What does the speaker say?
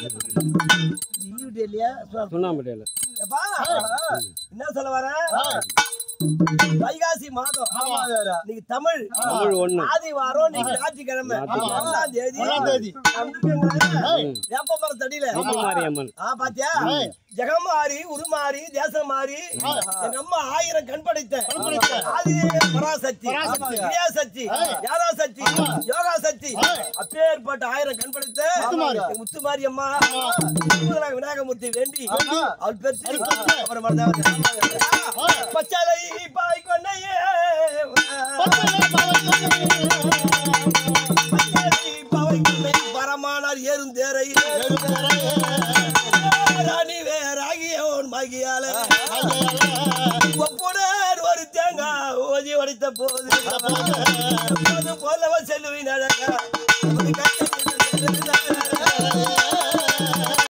Leave இல்லையா சுண்ணாம்பட்டியில் எப்பா, என்ன சொல்ல வர வைகாசி மாதம் இன்னைக்கு தமிழ் தமிழ் ஒண்ணு ஆதி வாரம் நீங்க ஞாயிற்றுக்கிழமை ஞாயிற்றுக்கிழமை. ஒண்ணாம் தேதி ஒண்ணாம் தேதி. வேப்ப மரம் தடியில மாரியம்மன் ஆ பாத்தியா ஜெகம் மாறி உருமாறி தேசம் மாறி எங்க அம்மா ஆயிரம் கண் படைத்த ஆதி பராசக்தி கிரியாசக்தி யாராசக்தி யோகா சக்தி அப்பேற்பட்ட ஆயிரம் கண் படைத்த எங்க முத்துமாரி அம்மா முத்துமலை விநாயகமூர்த்தி வேண்டி அவள் பெற்று அப்புறம் மறந்தாங்க பச்சளை பாய் கொண்டையே பச்சளை பாவை கொண்டை பரமானார் ஏறும் தேரையிலே ராணி வேறாகிய உன் மகியால ஒப்புடன் ஒரு தேங்காய் ஓதி உடைத்த போது